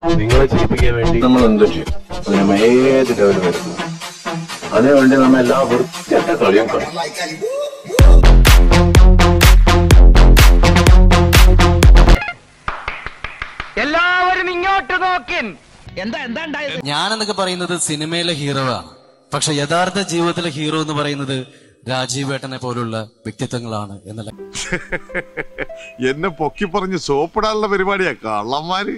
നിങ്ങളെ ചെയ്യിപ്പിക്കാൻ വേണ്ടി നമ്മൾ എന്ത് ചെയ്യും അതിന് ഏത് ലെവൽ വരുന്നു അതിനുവേണ്ടി നമ്മ എല്ലാ വൃത്തിയട്ട കളിയും കളിക്കും എല്ലാവരും ഇങ്ങോട്ട് നോക്കിൻ എന്താ എന്താ ഉണ്ടായത് ഞാനെന്നൊക്കെ പറയുന്നത് സിനിമയിലെ ഹീറോ ആണ് പക്ഷെ യഥാർത്ഥ ജീവിതത്തിലെ ഹീറോ എന്ന് പറയുന്നത് രാജീവ് ഏട്ടനെ പോലുള്ള വ്യക്തിത്വങ്ങളാണ് എന്നല്ല എന്നെ പൊക്കി പറഞ്ഞ് സോപ്പിടാനുള്ള പരിപാടിയാ കള്ളന്മാര്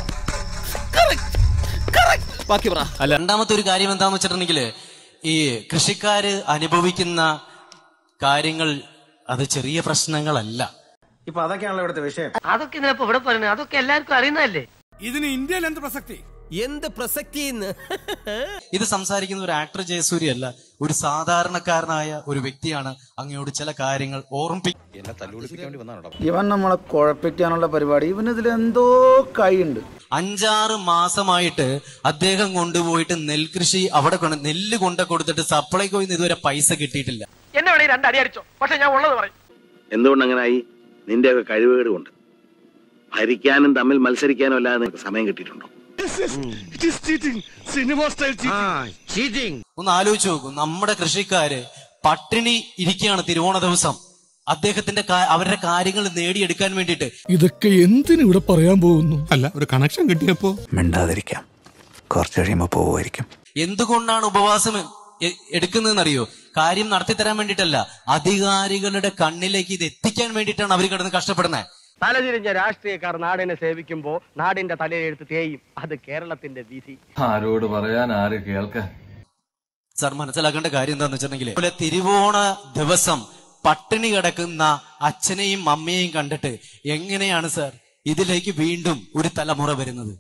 അല്ല രണ്ടാമത്തെ ഒരു കാര്യം എന്താന്ന് വെച്ചിട്ടുണ്ടെങ്കിൽ ഈ കൃഷിക്കാര് അനുഭവിക്കുന്ന കാര്യങ്ങൾ അത് ചെറിയ പ്രശ്നങ്ങളല്ല ഇപ്പൊ അതൊക്കെയാണല്ലോ ഇവിടുത്തെ വിഷയം അതൊക്കെ ഇന്നിപ്പോ ഇവിടെ പറയുന്നത് അതൊക്കെ എല്ലാവർക്കും അറിയുന്നതല്ലേ ഇതിന് ഇന്ത്യയിൽ എന്ത് പ്രസക്തി എന്ത് പ്രസക്തി ഇത് സംസാരിക്കുന്ന ഒരു ആക്ടർ ജയസൂര്യ അല്ല ഒരു സാധാരണക്കാരനായ ഒരു വ്യക്തിയാണ് അങ്ങയോട് ചില കാര്യങ്ങൾ ഓർമ്മിപ്പിക്കും ഇവൻ നമ്മളെ കുഴപ്പിക്കാനുള്ള പരിപാടി ഇവൻ ഇതിൽ എന്തോ കൈയുണ്ട് അഞ്ചാറ് മാസമായിട്ട് അദ്ദേഹം കൊണ്ടുപോയിട്ട് നെൽകൃഷി അവിടെ കൊണ്ട് നെല്ല് കൊണ്ട കൊടുത്തിട്ട് സപ്ലൈകോയിൽ നിന്ന് ഇതുവരെ പൈസ കിട്ടിയിട്ടില്ല എന്നെ വേണേ രണ്ടടി അടിച്ചോ പക്ഷെ ഞാൻ ഉള്ളത് പറയും എന്തുകൊണ്ട് അങ്ങനായി നിന്റെയൊക്കെ കഴിവുകേട് കൊണ്ട് ഭരിക്കാനും തമ്മിൽ മത്സരിക്കാനും അല്ലാതെ നിനക്ക് സമയം കിട്ടിയിട്ടുണ്ടോ സിനിമ സ്റ്റൈൽ ഒന്ന് ആലോചിച്ച് നോക്കൂ നമ്മുടെ കൃഷിക്കാര് പട്ടിണി ഇരിക്കുകയാണ് തിരുവോണ ദിവസം അദ്ദേഹത്തിന്റെ കാ- അവരുടെ കാര്യങ്ങൾ നേടിയെടുക്കാൻ വേണ്ടിയിട്ട് ഇതൊക്കെ എന്തിനു ഇവിടെ പറയാൻ പോകുന്നു അല്ല ഒരു കണക്ഷൻ കിട്ടിയപ്പോ മിണ്ടാതിരിക്കാം കുറച്ച് കഴിയുമ്പോ പോവുമായിരിക്കും എന്തുകൊണ്ടാണ് ഉപവാസം എ- എടുക്കുന്നതെന്നറിയോ കാര്യം നടത്തി തരാൻ വേണ്ടിയിട്ടല്ല അധികാരികളുടെ കണ്ണിലേക്ക് ഇത് എത്തിക്കാൻ വേണ്ടിയിട്ടാണ് അവർ കിടന്ന് കഷ്ടപ്പെടുന്നത് തലതിരിഞ്ഞ രാഷ്ട്രീയക്കാർ നാടിനെ സേവിക്കുമ്പോ നാടിന്റെ തലയെഴുത്ത് തേയും അത് കേരളത്തിന്റെ വിധി ആരോട് പറയാൻ ആര് കേൾക്കാൻ സാർ മനസ്സിലാക്കേണ്ട കാര്യം എന്താന്ന് വെച്ചിട്ടുണ്ടെങ്കിൽ പോലെ തിരുവോണ ദിവസം പട്ടിണി കിടക്കുന്ന അച്ഛനെയും അമ്മയെയും കണ്ടിട്ട് എങ്ങനെയാണ് സാർ ഇതിലേക്ക് വീണ്ടും ഒരു തലമുറ വരുന്നത്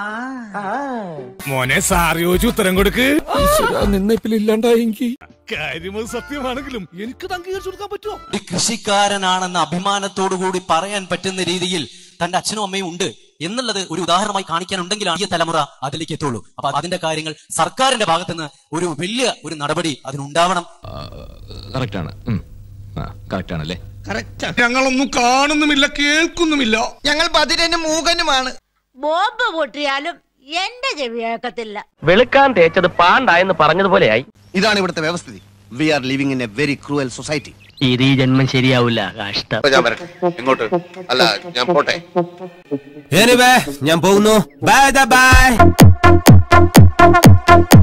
മോനെ സാറി ചോദിച്ചു ഉത്തരം കൊടുക്ക് നിന്നിപ്പിലില്ലാണ്ടായെങ്കിൽ കാര്യം അത് സത്യമാണെങ്കിലും എനിക്ക് അംഗീകരിച്ചു കൊടുക്കാൻ പറ്റുമോ ഒരു കൃഷിക്കാരനാണെന്ന് അഭിമാനത്തോടു കൂടി പറയാൻ പറ്റുന്ന രീതിയിൽ തന്റെ അച്ഛനും അമ്മയും ഉണ്ട് എന്നുള്ളത് ഒരു ഉദാഹരണമായി കാണിക്കാനുണ്ടെങ്കിലാണ് ഈ തലമുറ അതിലേക്ക് എത്തുള്ളൂ അപ്പൊ അതിന്റെ കാര്യങ്ങൾ സർക്കാരിന്റെ ഭാഗത്തുനിന്ന് ഒരു വലിയ ഒരു നടപടി അതിനുണ്ടാവണം കറക്റ്റ് ആണ് കറക്റ്റ് ആണല്ലേ ഞങ്ങളൊന്നും കാണുന്നുമില്ല കേൾക്കുന്നുമില്ല ഞങ്ങൾ ബദിരനും മൂകനുമാണ് ബോംബ് പൊട്ടിയാലും എന്റെ ചെവി കേൾക്കത്തില്ല വെളുക്കാൻ തേച്ചത് പാണ്ടായെന്ന് പറഞ്ഞതുപോലെയായി ഇതാണ് ഇവിടുത്തെ വ്യവസ്ഥിതി we are living in a very cruel society ഇത് ഈ ജന്മം ശരിയാവില്ല കഷ്ടം ഞാൻ വരട്ടെ ഇങ്ങോട്ട് അല്ല ഞാൻ പോട്ടെ ഞാൻ പോകുന്നു ബൈ ബൈ